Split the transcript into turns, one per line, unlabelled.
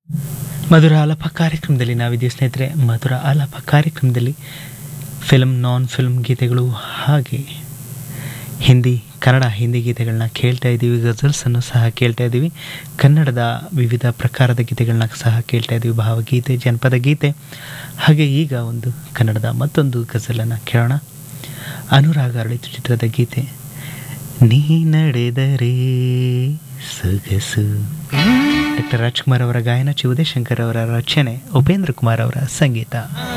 ಮಧುರ ಆಲಾಪ ಕಾರ್ಯಕ್ರಮದಲ್ಲಿ ನಾವಿದ್ದೀವಿ ಸ್ನೇಹಿತರೆ ಮಧುರ ಆಲಾಪ ಕಾರ್ಯಕ್ರಮದಲ್ಲಿ ಫಿಲ್ಮ್ ನಾನ್ ಫಿಲ್ಮ್ ಗೀತೆಗಳು ಹಾಗೆ ಹಿಂದಿ ಕನ್ನಡ ಹಿಂದಿ ಗೀತೆಗಳನ್ನ ಕೇಳ್ತಾ ಇದ್ದೀವಿ ಗಜಲ್ಸನ್ನು ಸಹ ಕೇಳ್ತಾ ಇದ್ದೀವಿ ಕನ್ನಡದ ವಿವಿಧ ಪ್ರಕಾರದ ಗೀತೆಗಳನ್ನ ಸಹ ಕೇಳ್ತಾ ಇದ್ದೀವಿ ಭಾವಗೀತೆ ಜನಪದ ಗೀತೆ ಹಾಗೆ ಈಗ ಒಂದು ಕನ್ನಡದ ಮತ್ತೊಂದು ಗಜಲನ್ನು ಕೇಳೋಣ ಅನುರಾಗ ಅರಳಿತು ಚಿತ್ರದ ಗೀತೆ ನೀ ನಡೆದರೆ ಸೊಗಸು ಡಾಕ್ಟರ್ ರಾಜ್ಕುಮಾರ್ ಅವರ ಗಾಯನ ಚಿ ಉದಯಶಂಕರ್ ಅವರ ರಚನೆ ಉಪೇಂದ್ರ ಕುಮಾರ್ ಅವರ ಸಂಗೀತ